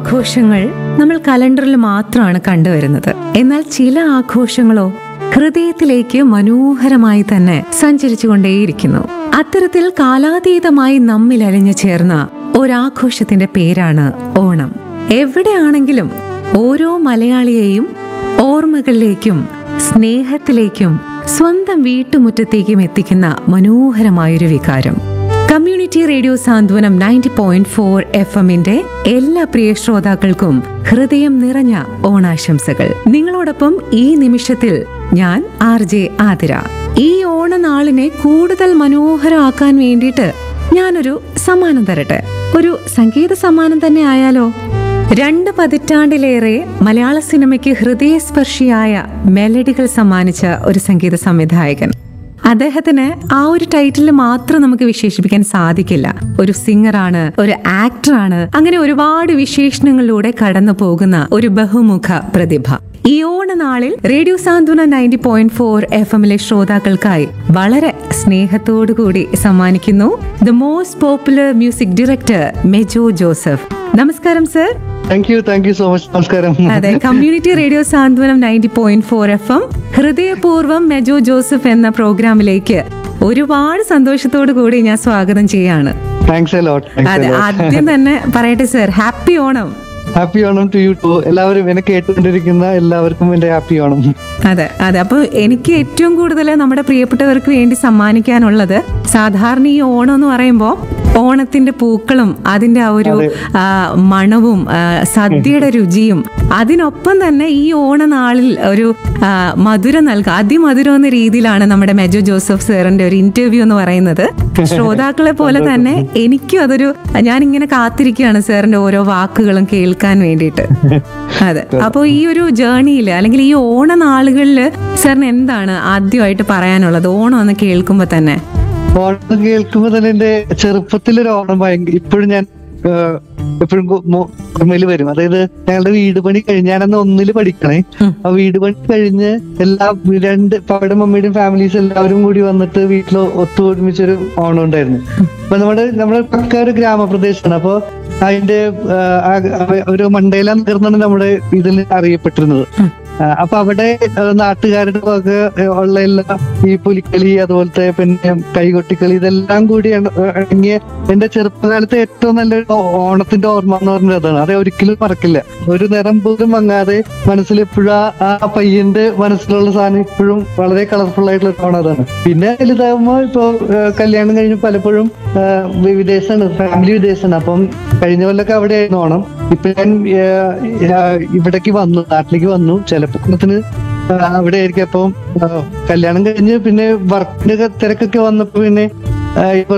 ആഘോഷങ്ങൾ നമ്മൾ കലണ്ടറിൽ മാത്രമാണ് കണ്ടുവരുന്നത് എന്നാൽ ചില ആഘോഷങ്ങളോ ഹൃദയത്തിലേക്ക് മനോഹരമായി തന്നെ സഞ്ചരിച്ചുകൊണ്ടേയിരിക്കുന്നു അത്തരത്തിൽ കാലാതീതമായി നമ്മിൽ അലിഞ്ഞു ചേർന്ന ഒരാഘോഷത്തിന്റെ പേരാണ് ഓണം എവിടെയാണെങ്കിലും ഓരോ മലയാളിയെയും ഓർമ്മകളിലേക്കും സ്നേഹത്തിലേക്കും സ്വന്തം വീട്ടുമുറ്റത്തേക്കും എത്തിക്കുന്ന മനോഹരമായൊരു വികാരം community radio Santhwanam ninety point four F എമ്മിന്റെ എല്ലാ പ്രിയ ശ്രോതാക്കൾക്കും ഹൃദയം നിറഞ്ഞ ഓണാശംസകൾ നിങ്ങളോടൊപ്പം ഈ നിമിഷത്തിൽ ഞാൻ ആർ ജെ ആതിര ഈ ഓണനാളിനെ കൂടുതൽ മനോഹരമാക്കാൻ വേണ്ടിയിട്ട് ഞാനൊരു സമ്മാനം തരട്ടെ ഒരു സംഗീത സമ്മാനം തന്നെ ആയാലോ രണ്ട് പതിറ്റാണ്ടിലേറെ മലയാള സിനിമയ്ക്ക് ഹൃദയസ്പർശിയായ മെലഡികൾ സമ്മാനിച്ച ഒരു സംഗീത സംവിധായകൻ അദ്ദേഹത്തിന് ആ ഒരു ടൈറ്റിൽ മാത്രം നമുക്ക് വിശേഷിപ്പിക്കാൻ സാധിക്കില്ല ഒരു സിംഗറാണ് ഒരു ആക്ടറാണ് അങ്ങനെ ഒരുപാട് വിശേഷണങ്ങളിലൂടെ കടന്നു പോകുന്ന ഒരു ബഹുമുഖ പ്രതിഭ ഈ ഓണനാളിൽ radio Santhwana ninety point four F എമ്മിലെ ശ്രോതാക്കൾക്കായി വളരെ സ്നേഹത്തോടു കൂടി സമ്മാനിക്കുന്നു the most popular music director Mejo Joseph നമസ്കാരം sir thank you thank you so much നമസ്കാരം അതെ community radio Santhwanam ninety point four F M ഹൃദയപൂർവ്വം മെജോ ജോസഫ് എന്ന പ്രോഗ്രാമിലേക്ക് ഒരുപാട് സന്തോഷത്തോടു കൂടി ഞാൻ സ്വാഗതം ചെയ്യാണ് താങ്ക്സ് എ ലോട്ട് അതെ ആദ്യം തന്നെ പറയട്ടെ sir happy Onam happy Onam to you too എല്ലാവരും എന്നെ കേട്ടുകൊണ്ടിരിക്കുന്ന എല്ലാവർക്കും എന്റെ ഹാപ്പി ഓണം അതെ അതെ അപ്പൊ എനിക്ക് ഏറ്റവും കൂടുതൽ നമ്മുടെ പ്രിയപ്പെട്ടവർക്ക് വേണ്ടി സമ്മാനിക്കാനുള്ളത് സാധാരണ ഈ ഓണം എന്ന് പറയുമ്പോൾ ഓണത്തിന്റെ പൂക്കളും അതിന്റെ ആ ഒരു ആ, മണവും ആ, സദ്യയുടെ രുചിയും അതിനൊപ്പം തന്നെ ഈ ഓണനാളിൽ ഒരു ആ, മധുരം നൽകുക അതിമധുരം എന്ന രീതിയിലാണ് നമ്മുടെ മെജോ ജോസഫ് സാറിന്റെ ഒരു ഇന്റർവ്യൂ എന്ന് പറയുന്നത് ശ്രോതാക്കളെ പോലെ തന്നെ എനിക്കും അതൊരു ഞാനിങ്ങനെ കാത്തിരിക്കുകയാണ് സാറിന്റെ ഓരോ വാക്കുകളും കേൾക്കാൻ വേണ്ടിയിട്ട് അതെ അപ്പോൾ ഈ ഒരു ജേർണിയിൽ അല്ലെങ്കിൽ ഈ ഓണനാളുകളിൽ സാറിന് എന്താണ് ആദ്യമായിട്ട് പറയാനുള്ളത് ഓണം എന്ന് കേൾക്കുമ്പോൾ തന്നെ ഓണം കേൾക്കുമ്പോ തന്നെ എന്റെ ചെറുപ്പത്തിലൊരു ഓണം ഭയങ്കര ഇപ്പോഴും ഞാൻ എപ്പോഴും ഓർമ്മയിൽ വരും അതായത് ഞങ്ങളുടെ വീട് പണി കഴിഞ്ഞ് ഞാനന്ന് ഒന്നില് പഠിക്കണേ ഉം. ആ വീട് പണി കഴിഞ്ഞ് എല്ലാ രണ്ട് പപ്പയുടെ മമ്മിയുടെയും ഫാമിലീസ് എല്ലാവരും കൂടി വന്നിട്ട് വീട്ടിൽ ഒത്തുകൂടുമിച്ചൊരു ഓണം ഉണ്ടായിരുന്നു അപ്പൊ നമ്മുടെ നമ്മുടെ പക്ക ഒരു ഗ്രാമപ്രദേശമാണ് അപ്പൊ അതിന്റെ ആ, ആ, ഒരു മണ്ടേല നഗർന്നാണ് നമ്മുടെ ഇതിൽ അറിയപ്പെട്ടിരുന്നത് ആ, അപ്പൊ അവിടെ ആ, നാട്ടുകാരുടെ വക ആ, ഉള്ള എല്ലാ ഈ പുലിക്കളി അതുപോലത്തെ പിന്നെ കൈകൊട്ടിക്കളി ഇതെല്ലാം കൂടി അണ- അടങ്ങിയ എന്റെ ചെറുപ്പകാലത്തെ ഏറ്റവും നല്ലൊരു ഓ- ഓണത്തിന്റെ ഓർമ്മ എന്ന് പറഞ്ഞത് അതാണ് അത് ഒരിക്കലും മറക്കില്ല ഒരു നിറം പോലും മങ്ങാതെ മനസ്സിൽ എപ്പോഴും ആ- ആ പയ്യന്റെ മനസ്സിലുള്ള സാധനം ഇപ്പോഴും വളരെ കളർഫുൾ ആയിട്ടുള്ള ഒരു ഓണം അതാണ് പിന്നെ വലുതാകുമ്പോ ഇപ്പൊ ആ, കല്യാണം കഴിഞ്ഞ് പലപ്പോഴും ആ, വി- വിദേശമാണ് ഫാമിലി വിദേശമാണ് അപ്പം കഴിഞ്ഞ കൊല്ലൊക്കെ അവിടെ ആയിരുന്നു ഓണം ഇപ്പൊ ഞാൻ ആ, ആ, ഇവിടേക്ക് വന്നു നാട്ടിലേക്ക് വന്നു ചിലപ്പോത്തിന് അവിടെ ആയിരിക്കും അപ്പം ആ, കല്യാണം കഴിഞ്ഞ് പിന്നെ വർക്കിന്റെ തിരക്കൊക്കെ വന്നപ്പോ പിന്നെ ആ, ഈ